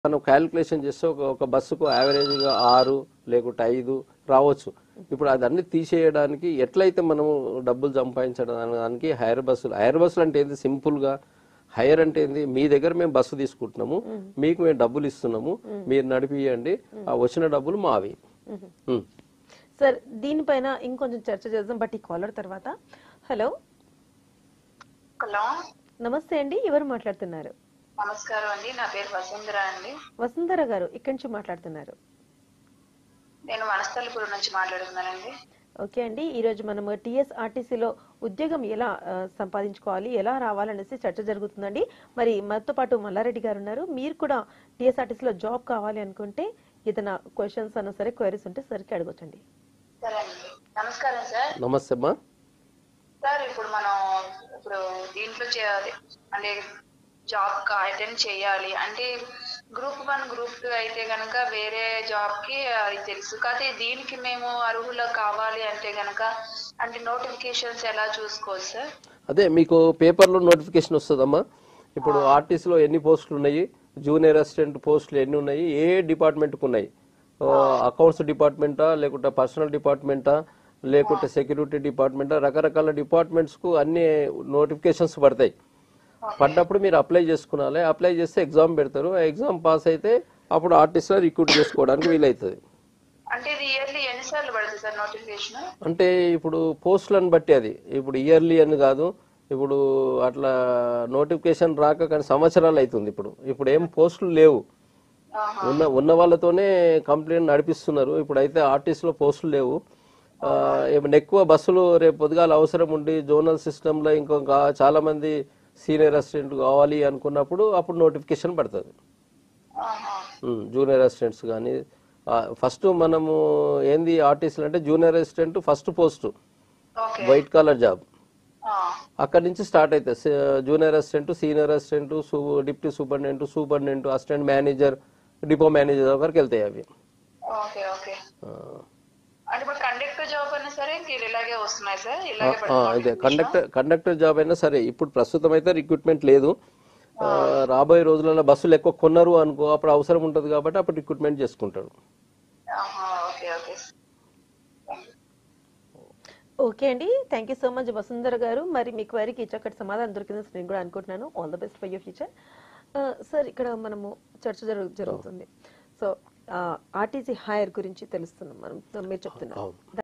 మనం క్యాలిక్యులేషన్ చేస్తే ఒక ఒక బస్సుకు యావరేజ్గా ఆరు లేకుంటే ఐదు రావచ్చు ఇప్పుడు అదన్నీ తీసేయడానికి ఎట్లయితే మనము డబ్బులు సంపాదించడం దానికి హైర్ బస్సులు హైర్ బస్సులు అంటే ఏంది సింపుల్గా హైర్ అంటే ఏంది మీ దగ్గర మేము బస్సు తీసుకుంటున్నాము మీకు మేము డబ్బులు ఇస్తున్నాము మీరు నడిపియండి ఆ వచ్చిన డబ్బులు మావి ఉమ్. సార్ దీనిపైన ఇంకొంచెం చర్చ చేద్దాం బట్ ఈ కాలర్ తర్వాత హలో హలో నమస్తే అండి ఎవరు మాట్లాడుతున్నారు నమస్కారం అండి నా పేరు వసుంధర అండి వసుంధర గారు ఇక్కడి నుంచి మాట్లాడుతున్నారు నేను వనస్థలిపురం నుంచి మాట్లాడుతున్నానండి ఓకే అండి ఈ రోజు మనం టిఎస్ ఆర్టీసీలో ఉద్యోగం ఎలా ఆ, సంపాదించుకోవాలి ఎలా రావాలనేసి చర్చ జరుగుతుందండి మరి మనతో పాటు మల్లారెడ్డి గారు ఉన్నారు మీరు కూడా టిఎస్ ఆర్టీసీలో జాబ్ కావాలి అనుకుంటే ఏదైనా క్వశ్చన్స్ అన్నా సరే క్వైరీస్ ఉంటే సరికి అడగొచ్చండి సరే అండి నమస్కారం సార్ నమస్తే అమ్మా సార్ ఇప్పుడు మనం ఇప్పుడు దీంట్లో చేయాలి అంటే జాబ్ అటెండ్ చేయాలి అంటే గ్రూప్ వన్ గ్రూప్ టూ అయితే గనక వేరే జాబ్ కి అది తెలుసు కాకపోతే దీనికి మేము అర్హులు కావాలి అంటే గనక అంటే నోటిఫికేషన్స్ ఎలా చూసుకోవచ్చు సార్ అదే మీకు పేపర్లో నోటిఫికేషన్ వస్తుందమ్మా ఇప్పుడు ఆర్టీసీలో ఎన్ని పోస్టులు ఉన్నాయి జూనియర్ అసిస్టెంట్ పోస్టులు ఎన్ని ఉన్నాయి ఏ డిపార్ట్మెంట్కి ఉన్నాయి అకౌంట్స్ డిపార్ట్మెంటా లేకుంటే పర్సనల్ డిపార్ట్మెంటా లేకుంటే సెక్యూరిటీ డిపార్ట్మెంటా రకరకాల డిపార్ట్మెంట్స్కు అన్ని నోటిఫికేషన్స్ పడతాయి పడ్డప్పుడు మీరు అప్లై చేసుకునాలి అప్లై చేస్తే ఎగ్జామ్ పెడతారు ఆ ఎగ్జామ్ పాస్ అయితే అప్పుడు ఆర్టిస్ట్లో రిక్రూట్ చేసుకోవడానికి వీలవుతుంది అంటే ఇది ఇయర్లీ ఎన్నిసార్లు పడుతుంది సార్ నోటిఫికేషన్ అంటే ఇప్పుడు పోస్టులను బట్టి అది ఇప్పుడు ఇయర్లీ అని కాదు ఇప్పుడు అట్లా నోటిఫికేషన్ రాక కానీ సంవత్సరాలు అవుతుంది ఇప్పుడు ఇప్పుడు ఏం పోస్టులు లేవు ఉన్న ఉన్న వాళ్ళతోనే కంప్లైంట్ నడిపిస్తున్నారు ఇప్పుడు అయితే ఆర్టీసీలో పోస్టులు లేవు ఆ, ఏమైనా ఎక్కువ బస్సులు రేపు పొద్దుగాల అవసరం ఉండి జోనల్ సిస్టంలో ఇంకొక చాలా మంది సీనియర్ అసిస్టెంట్ కావాలి అనుకున్నప్పుడు అప్పుడు నోటిఫికేషన్ పడుతుంది జూనియర్ అసిస్టెంట్స్ కానీ ఫస్ట్ మనము ఏంది ఆర్టీసీలు అంటే junior assistant first post okay white collar job అక్కడి నుంచి స్టార్ట్ అవుతుంది junior assistant senior assistant deputy superintendent superintendent assistant manager depot manager వరకు వెళ్తాయి అవి ఓకే ఓకే ఆ, అంటే ఇప్పుడు కండక్టర్ జాబ్ అయినా సరే ఇంక ఇలాగే వస్తున్నాయి సార్ ఇలాగే ఆ, అదే కండక్టర్ కండక్టర్ జాబ్ అయినా సరే ఇప్పుడు ప్రస్తుతం అయితే రిక్రూట్మెంట్ లేదు ఆ, రాబోయే రోజులలో బస్సులు ఎక్కువ కొన్నారు అనుకో అప్పుడు అవసరం ఉంటుంది కాబట్టి అప్పుడు రిక్రూట్మెంట్ చేసుకుంటాడు ఓకే ఓకే ఓకే అండి thank you so much Vasundhara గారు మరి మీ క్వైరీకి చక్కటి సమాధానం దొరికిందని నేను కూడా అనుకుంటున్నాను all the best for your future sir ఇక్కడ మనము చర్చ జరుగు జరుగుతుంది సో ఆర్టీసీ హైర్ గురించి తెలుస్తున్నాం మనం మీరు చెప్తున్నారు అవును